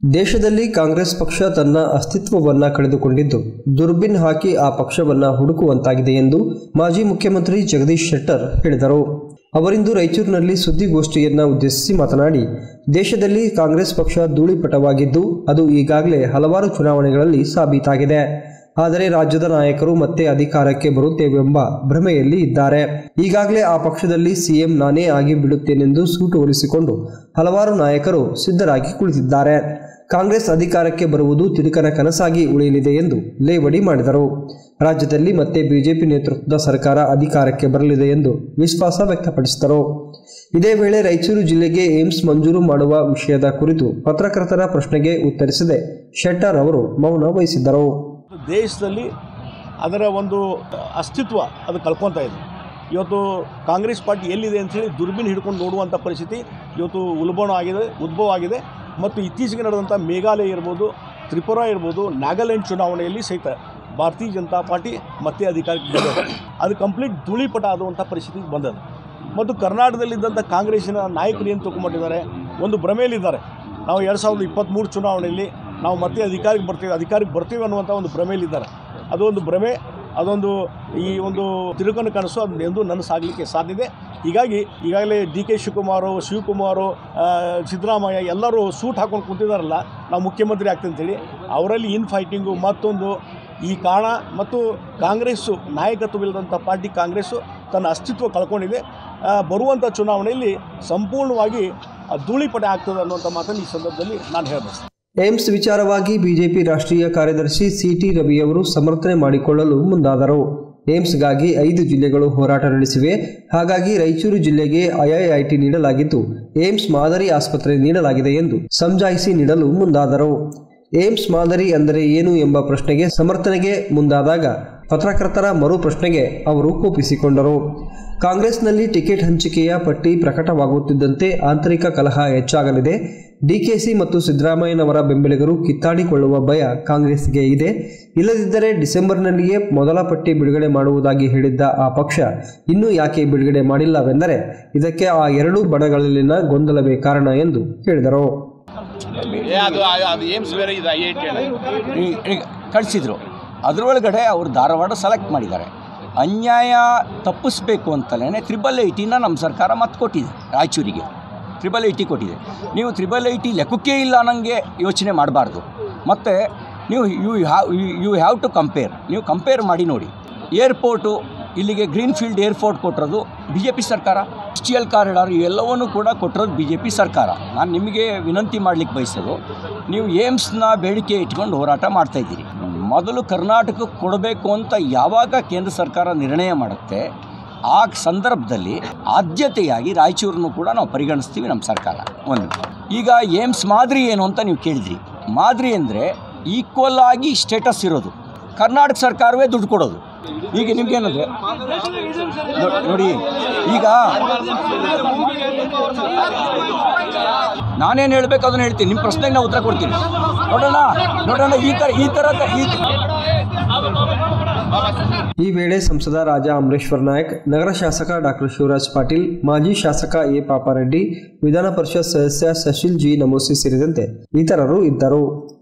ದೇಶದಲ್ಲಿ ಕಾಂಗ್ರೆಸ್ ಪಕ್ಷ ತನ್ನ ಅಸ್ತಿತ್ವವನ್ನ ಕಳೆದುಕೊಂಡಿದ್ದು ದುರ್ಬಿನ್ ಹಾಕಿ ಆ ಪಕ್ಷವನ್ನ ಹುಡುಕುವಂತಾಗಿದೆ ಎಂದು ಮಾಜಿ ಮುಖ್ಯಮಂತ್ರಿ ಜಗದೀಶ್ ಶೆಟ್ಟರ್ ಹೇಳಿದರು ಅವರಿಂದು ರಾಯಚೂರಿನಲ್ಲಿ ಸುದ್ದಿಗೋಷ್ಠಿಯನ್ನ ಉದ್ದೇಶಿಸಿ ಮಾತನಾಡಿ ದೇಶದಲ್ಲಿ ಕಾಂಗ್ರೆಸ್ ಪಕ್ಷ ಧೂಳಿಪಟವಾಗಿದ್ದು ಅದು ಈಗಾಗಲೇ ಹಲವಾರು ಚುನಾವಣೆಗಳಲ್ಲಿ ಸಾಬೀತಾಗಿದೆ ಆದರೆ ರಾಜ್ಯದ ನಾಯಕರು ಮತ್ತೆ ಅಧಿಕಾರಕ್ಕೆ ಬರುತ್ತೇವೆಂಬ ಭ್ರಮೆಯಲ್ಲಿ ಇದ್ದಾರೆ ಈಗಾಗಲೇ ಆ ಪಕ್ಷದಲ್ಲಿ ಸಿಎಂ ನಾನೇ ಆಗಿ ಬಿಡುತ್ತೇನೆಂದು ಸೂಟು ಹೊಲಿಸಿಕೊಂಡು ಹಲವಾರು ನಾಯಕರು ಸಿದ್ಧರಾಗಿ ಕುಳಿತಿದ್ದಾರೆ ಕಾಂಗ್ರೆಸ್ ಅಧಿಕಾರಕ್ಕೆ ಬರುವುದು ತಿರುಕನ ಕನಸಾಗಿ ಉಳಿಯಲಿದೆ ಎಂದು ಲೇವಡಿ ಮಾಡಿದರು ರಾಜ್ಯದಲ್ಲಿ ಮತ್ತೆ ಬಿಜೆಪಿ ನೇತೃತ್ವದ ಸರ್ಕಾರ ಅಧಿಕಾರಕ್ಕೆ ಬರಲಿದೆ ಎಂದು ವಿಶ್ವಾಸ ವ್ಯಕ್ತಪಡಿಸಿದರು ಇದೇ ವೇಳೆ ರಾಯಚೂರು ಜಿಲ್ಲೆಗೆ ಏಮ್ಸ್ ಮಂಜೂರು ಮಾಡುವ ವಿಷಯದ ಕುರಿತು ಪತ್ರಕರ್ತರ ಪ್ರಶ್ನೆಗೆ ಉತ್ತರಿಸದೆ ಶೆಟ್ಟರ್ ಅವರು ಮೌನ ವಹಿಸಿದ್ದರು ದೇಶದಲ್ಲಿ ಅದರ ಒಂದು ಅಸ್ತಿತ್ವ ಅದು ಕಳ್ಕೊತಾ ಇದೆ ಇವತ್ತು ಕಾಂಗ್ರೆಸ್ ಪಾರ್ಟಿ ಎಲ್ಲಿದೆ ಅಂಥೇಳಿ ದುರ್ಬಿನ್ ಹಿಡ್ಕೊಂಡು ನೋಡುವಂಥ ಪರಿಸ್ಥಿತಿ ಇವತ್ತು ಉಲ್ಬಣ ಆಗಿದೆ ಉದ್ಭವ ಆಗಿದೆ ಮತ್ತು ಇತ್ತೀಚೆಗೆ ನಡೆದಂಥ ಮೇಘಾಲಯ ಇರ್ಬೋದು ತ್ರಿಪುರಾ ಇರ್ಬೋದು ನಾಗಾಲ್ಯಾಂಡ್ ಚುನಾವಣೆಯಲ್ಲಿ ಸಹಿತ ಭಾರತೀಯ ಜನತಾ ಪಾರ್ಟಿ ಮತ್ತೆ ಅಧಿಕಾರಕ್ಕೆ ಬಂದದ ಅದು ಕಂಪ್ಲೀಟ್ ಧೂಳಿಪಟ ಆಗುವಂಥ ಪರಿಸ್ಥಿತಿಗೆ ಬಂದದ ಮತ್ತು ಕರ್ನಾಟಕದಲ್ಲಿದ್ದಂಥ ಕಾಂಗ್ರೆಸ್ಸಿನ ನಾಯಕರು ಏನು ತೊಗೊಂಡಿದ್ದಾರೆ ಒಂದು ಭ್ರಮೆಯಲ್ಲಿದ್ದಾರೆ ನಾವು ಎರಡು ಸಾವಿರದ ಇಪ್ಪತ್ತ್ಮೂರು ಚುನಾವಣೆಯಲ್ಲಿ ನಾವು ಮತ್ತೆ ಅಧಿಕಾರಕ್ಕೆ ಬರ್ತೀವಿ ಅಧಿಕಾರಕ್ಕೆ ಬರ್ತೀವಿ ಅನ್ನುವಂಥ ಒಂದು ಭ್ರಮೆಯಲ್ಲಿದ್ದಾರೆ ಅದೊಂದು ಭ್ರಮೆ ಅದೊಂದು ಈ ಒಂದು ತಿರುಕನ ಕನಸು ಅದು ಎಂದು ನನಸಾಗಲಿಕ್ಕೆ ಸಾಧ್ಯತೆ ಹೀಗಾಗಿ ಈಗಾಗಲೇ ಡಿ ಕೆ ಶಿವಕುಮಾರು ಶಿವಕುಮಾರು ಆ, ಸಿದ್ದರಾಮಯ್ಯ ಎಲ್ಲರೂ ಸೂಟ್ ಹಾಕೊಂಡು ಕುಂತಿದ್ದಾರಲ್ಲ ನಾವು ಮುಖ್ಯಮಂತ್ರಿ ಆಗ್ತೀವಿ ಅಂತೇಳಿ ಅವರಲ್ಲಿ ಇನ್ ಫೈಟಿಂಗು ಮತ್ತೊಂದು ಈ ಕಾರಣ ಮತ್ತು ಕಾಂಗ್ರೆಸ್ಸು ನಾಯಕತ್ವವಿಲ್ಲದಂಥ ಪಾರ್ಟಿ ಕಾಂಗ್ರೆಸ್ಸು ತನ್ನ ಅಸ್ತಿತ್ವ ಕಳ್ಕೊಂಡಿದೆ ಆ, ಬರುವಂಥ ಚುನಾವಣೆಯಲ್ಲಿ ಸಂಪೂರ್ಣವಾಗಿ ಆ, ಧೂಳಿಪಟ ಆಗ್ತದೆ ಅನ್ನುವಂಥ ಮಾತನ್ನು ಈ ಸಂದರ್ಭದಲ್ಲಿ ನಾನು ಹೇಳಬಯಸ್ತೇನೆ ಏಮ್ಸ್ ವಿಚಾರವಾಗಿ ಬಿಜೆಪಿ ರಾಷ್ಟ್ರೀಯ ಕಾರ್ಯದರ್ಶಿ ಸಿಟಿ ರವಿಯವರು ಸಮರ್ಥನೆ ಮಾಡಿಕೊಳ್ಳಲು ಮುಂದಾದರು ಏಮ್ಸ್ಗಾಗಿ ಐದು ಜಿಲ್ಲೆಗಳು ಹೋರಾಟ ನಡೆಸಿವೆ ಹಾಗಾಗಿ ರಾಯಚೂರು ಜಿಲ್ಲೆಗೆ ಐಐಐಟಿ ನೀಡಲಾಗಿದ್ದು ಏಮ್ಸ್ ಮಾದರಿ ಆಸ್ಪತ್ರೆ ನೀಡಲಾಗಿದೆ ಎಂದು ಸಮಜಾಯಿಸಿ ನೀಡಲು ಮುಂದಾದರು ಏಮ್ಸ್ ಮಾದರಿ ಅಂದರೆ ಏನು ಎಂಬ ಪ್ರಶ್ನೆಗೆ ಸಮರ್ಥನೆಗೆ ಮುಂದಾದಾಗ ಪತ್ರಕರ್ತರ ಮರು ಪ್ರಶ್ನೆಗೆ ಅವರು ಕೋಪಿಸಿಕೊಂಡರು ಕಾಂಗ್ರೆಸ್ನಲ್ಲಿ ಟಿಕೆಟ್ ಹಂಚಿಕೆಯ ಪಟ್ಟಿ ಪ್ರಕಟವಾಗುತ್ತಿದ್ದಂತೆ ಆಂತರಿಕ ಕಲಹ ಹೆಚ್ಚಾಗಲಿದೆ ಡಿಕೆಸಿ ಮತ್ತು ಸಿದ್ದರಾಮಯ್ಯನವರ ಬೆಂಬಲಿಗರು ಕಿತ್ತಾಡಿಕೊಳ್ಳುವ ಭಯ ಕಾಂಗ್ರೆಸ್ಗೆ ಇದೆ ಇಲ್ಲದಿದ್ದರೆ ಡಿಸೆಂಬರ್ನಲ್ಲಿಯೇ ಮೊದಲ ಪಟ್ಟಿ ಬಿಡುಗಡೆ ಮಾಡುವುದಾಗಿ ಹೇಳಿದ್ದ ಆ ಪಕ್ಷ ಇನ್ನೂ ಯಾಕೆ ಬಿಡುಗಡೆ ಮಾಡಿಲ್ಲವೆಂದರೆ ಇದಕ್ಕೆ ಆ ಎರಡೂ ಬಣಗಳಲ್ಲಿನ ಗೊಂದಲವೇ ಕಾರಣ ಎಂದು ಹೇಳಿದರು ಏ ಅದು ಅದು ಏಮ್ಸ್ ಬೇರೆ ಇದು ಐ ಐ ಟಿ ಕಳಿಸಿದ್ರು ಅದರೊಳಗಡೆ ಅವರು ಧಾರವಾಡ ಸೆಲೆಕ್ಟ್ ಮಾಡಿದ್ದಾರೆ ಅನ್ಯಾಯ ತಪ್ಪಿಸ್ಬೇಕು ಅಂತಲೇ ತ್ರಿಬಲ್ ಐಟಿನ ನಮ್ಮ ಸರ್ಕಾರ ಮತ್ತೆ ಕೊಟ್ಟಿದೆ ರಾಯಚೂರಿಗೆ ತ್ರಿಬಲ್ ಐಟಿ ಕೊಟ್ಟಿದೆ ನೀವು ತ್ರಿಬಲ್ ಐಟಿ ಲೆಕ್ಕಕ್ಕೆ ಇಲ್ಲ ಅನ್ನಂಗೆ ಯೋಚನೆ ಮಾಡಬಾರ್ದು ಮತ್ತು ನೀವು you have you have to compare ನೀವು ಕಂಪೇರ್ ಮಾಡಿ ನೋಡಿ ಏರ್ಪೋರ್ಟು ಇಲ್ಲಿಗೆ ಗ್ರೀನ್ ಫೀಲ್ಡ್ ಏರ್ಪೋರ್ಟ್ ಕೊಟ್ಟಿರೋದು ಬಿ ಜೆ ಪಿ ಸರ್ಕಾರ ಎಲ್ ಕಾರಿಡಾರ್ ಇವೆಲ್ಲವನ್ನೂ ಕೂಡ ಕೊಟ್ಟಿರೋದು ಬಿ ಜೆ ಪಿ ಸರ್ಕಾರ ನಾನು ನಿಮಗೆ ವಿನಂತಿ ಮಾಡಲಿಕ್ಕೆ ಬಯಸೋದು ನೀವು ಏಮ್ಸ್ನ ಬೇಡಿಕೆ ಇಟ್ಕೊಂಡು ಹೋರಾಟ ಮಾಡ್ತಾಯಿದ್ದೀರಿ ಮೊದಲು ಕರ್ನಾಟಕಕ್ಕೆ ಕೊಡಬೇಕು ಅಂತ ಯಾವಾಗ ಕೇಂದ್ರ ಸರ್ಕಾರ ನಿರ್ಣಯ ಮಾಡುತ್ತೆ ಆ ಸಂದರ್ಭದಲ್ಲಿ ಆದ್ಯತೆಯಾಗಿ ರಾಯಚೂರನ್ನು ಕೂಡ ನಾವು ಪರಿಗಣಿಸ್ತೀವಿ ನಮ್ಮ ಸರ್ಕಾರ ಒಂದು ಈಗ ಏಮ್ಸ್ ಮಾದರಿ ಏನು ಅಂತ ನೀವು ಕೇಳಿದ್ರಿ ಮಾದರಿ ಅಂದರೆ ಈಕ್ವಲ್ ಆಗಿ ಸ್ಟೇಟಸ್ ಇರೋದು ಕರ್ನಾಟಕ ಸರ್ಕಾರವೇ ದುಡ್ಡು ಕೊಡೋದು ಈಗ ನಿಮ್ಗೇನಂದ್ರೆ ನೋ- ನೋಡಿ ಈಗ ನಾನೇನು ಹೇಳ್ಬೇಕು ಅದನ್ನ ಹೇಳ್ತೀನಿ ನಿಮ್ಮ ಪ್ರಶ್ನೆಗೆ ನಾನು ಉತ್ತರ ಕೊಡ್ತೀನಿ ನೋಡೋಣ ನೋಡೋಣ ಈ ಥರ ಈ ಥರದ ಈ ಈ ವೇಳೆ ಸಂಸದ ರಾಜಾ ಅಮರೇಶ್ವರ್ ನಾಯಕ್ ನಗರ ಶಾಸಕ ಡಾಕ್ಟರ್ ಶಿವರಾಜ್ ಪಾಟೀಲ್ ಮಾಜಿ ಶಾಸಕ ಎ ಪಾಪಾರೆಡ್ಡಿ ವಿಧಾನ ಪರಿಷತ್ ಸದಸ್ಯ ಸಶಿಲ್ ಜಿ ನಮೋಸಿ ಸೇರಿದಂತೆ ಇತರರು ಇದ್ದರು